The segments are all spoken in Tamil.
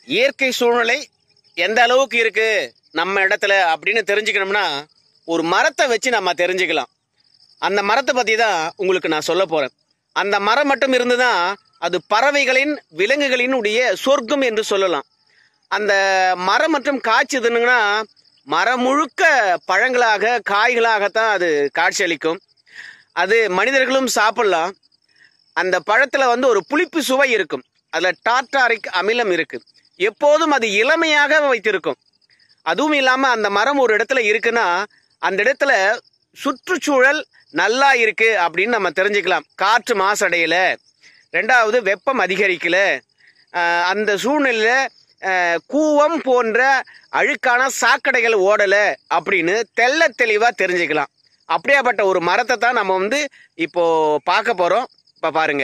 இயற்கை சூழ்நிலை எந்த அளவுக்கு இருக்கு நம்ம இடத்துல அப்படின்னு தெரிஞ்சுக்கணும்னா ஒரு மரத்தை வச்சு நம்ம தெரிஞ்சுக்கலாம் அந்த மரத்தை பற்றி தான் உங்களுக்கு நான் சொல்ல போகிறேன் அந்த மரம் மட்டும் இருந்துதான் அது பறவைகளின் விலங்குகளின் உடைய சொர்க்கம் என்று சொல்லலாம் அந்த மரம் மற்றும் காய்ச்சதுன்னா மரம் முழுக்க பழங்களாக காய்களாகத்தான் அது காட்சியளிக்கும் அது மனிதர்களும் சாப்பிடலாம் அந்த பழத்தில் வந்து ஒரு புளிப்பு சுவை இருக்கும் அதில் டார்டாரிக் அமிலம் இருக்கு எப்போதும் அது இளமையாக வைத்திருக்கும் அதுவும் இல்லாமல் அந்த மரம் ஒரு இடத்துல இருக்குன்னா அந்த இடத்துல சுற்றுச்சூழல் நல்லா இருக்கு அப்படின்னு நம்ம தெரிஞ்சுக்கலாம் காற்று மாசடையல ரெண்டாவது வெப்பம் அதிகரிக்கல ஆஹ் அந்த சூழ்நிலையில் கூவம் போன்ற அழுக்கான சாக்கடைகள் ஓடலை அப்படின்னு தெள்ள தெளிவாக தெரிஞ்சுக்கலாம் அப்படியாப்பட்ட ஒரு மரத்தை தான் நம்ம வந்து இப்போ பார்க்க போகிறோம் இப்போ பாருங்க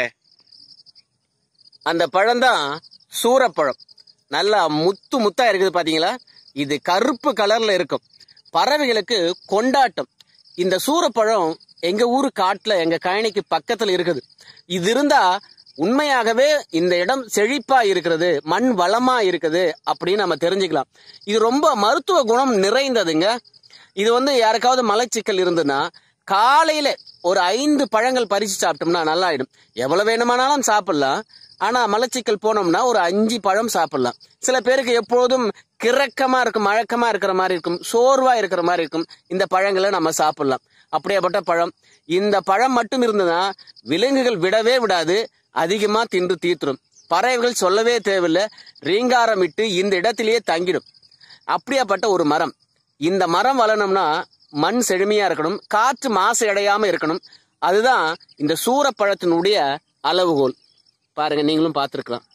அந்த பழம்தான் சூரப்பழம் நல்லா முத்து முத்தா இருக்குது பாத்தீங்களா இது கருப்பு கலர்ல இருக்கும் பறவைகளுக்கு கொண்டாட்டம் இந்த சூரப்பழம் எங்க ஊரு காட்டுல எங்க கழனிக்கு பக்கத்துல இருக்குது இது இருந்தா உண்மையாகவே இந்த இடம் செழிப்பா இருக்கிறது மண் வளமா இருக்குது அப்படின்னு நம்ம தெரிஞ்சுக்கலாம் இது ரொம்ப மருத்துவ குணம் நிறைந்ததுங்க இது வந்து யாருக்காவது மலச்சிக்கல் இருந்ததுன்னா காலையில ஒரு ஐந்து பழங்கள் பறிச்சு சாப்பிட்டோம்னா நல்லா ஆயிடும் எவ்வளவு வேணுமானாலும் சாப்பிடலாம் ஆனா மலச்சிக்கல் போனோம்னா ஒரு அஞ்சு பழம் சாப்பிடலாம் சில பேருக்கு எப்போதும் கிறக்கமா இருக்கும் மழக்கமா இருக்கிற மாதிரி இருக்கும் சோர்வா இருக்கிற மாதிரி இருக்கும் இந்த பழங்களை நம்ம சாப்பிடலாம் அப்படியாப்பட்ட பழம் இந்த பழம் மட்டும் இருந்ததுன்னா விலங்குகள் விடவே விடாது அதிகமா தின்று தீர்த்துரும் பறவைகள் சொல்லவே தேவையில்லை ரீங்காரமிட்டு இந்த இடத்திலேயே தங்கிடும் அப்படியாப்பட்ட ஒரு மரம் இந்த மரம் வளரணும்னா மண் செழுமையா இருக்கணும் காற்று மாசு அடையாம இருக்கணும் அதுதான் இந்த சூரப்பழத்தினுடைய அளவுகோல் பாருங்க நீங்களும் பார்த்துருக்கலாம்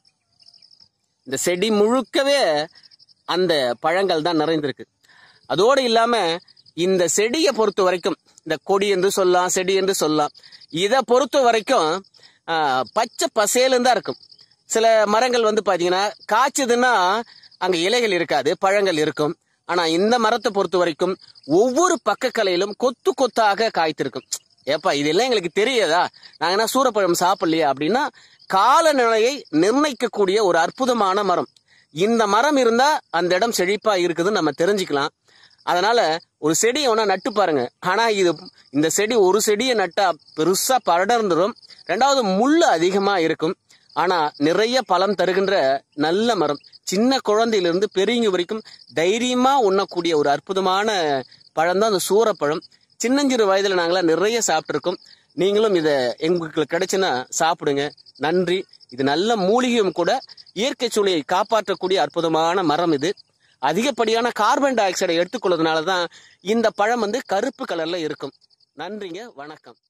இந்த செடி முழுக்கவே அந்த பழங்கள் தான் நிறைந்திருக்கு அதோடு இல்லாம இந்த செடியை பொறுத்த வரைக்கும் இந்த கொடி என்று சொல்லலாம் செடி என்று சொல்லலாம் இதை பொறுத்த வரைக்கும் ஆஹ், பச்சை பசேலுன்னு தான் இருக்கும் சில மரங்கள் வந்து பாத்தீங்கன்னா காய்ச்சதுன்னா அங்க இலைகள் இருக்காது பழங்கள் இருக்கும் ஆனா இந்த மரத்தை பொறுத்த வரைக்கும் ஒவ்வொரு பக்க கலையிலும் கொத்து கொத்தாக காய்த்திருக்கும் ஏப்பா இதெல்லாம் எங்களுக்கு தெரியாதா நாங்க என்ன சூரப்பழம் சாப்பிடலையா அப்படின்னா காலநிலையை நிர்ணயிக்கக்கூடிய ஒரு அற்புதமான மரம் இந்த மரம் இருந்தா அந்த இடம் செழிப்பா இருக்குதுன்னு நம்ம தெரிஞ்சுக்கலாம் அதனால ஒரு செடியை வேணா நட்டு பாருங்க ஆனா இது இந்த செடி ஒரு செடியை நட்டா பெருசா படர்ந்துடும் ரெண்டாவது முள்ளு அதிகமா இருக்கும் ஆனா நிறைய பழம் தருகின்ற நல்ல மரம் சின்ன குழந்தையிலிருந்து பெரியவங்க வரைக்கும் தைரியமா உண்ணக்கூடிய ஒரு அற்புதமான பழம் தான் அந்த சூரப்பழம் சின்னஞ்சிறு வயதுல நாங்களாம் நிறைய சாப்பிட்ருக்கோம் நீங்களும் இதை எங்களுக்கு கிடைச்சுன்னா சாப்பிடுங்க நன்றி இது நல்ல மூலிகையும் கூட இயற்கை சூழலை காப்பாற்றக்கூடிய அற்புதமான மரம் இது அதிகப்படியான கார்பன் டை ஆக்சைடை எடுத்துக்கொள்வதனால தான் இந்த பழம் வந்து கருப்பு கலர்ல இருக்கும் நன்றிங்க வணக்கம்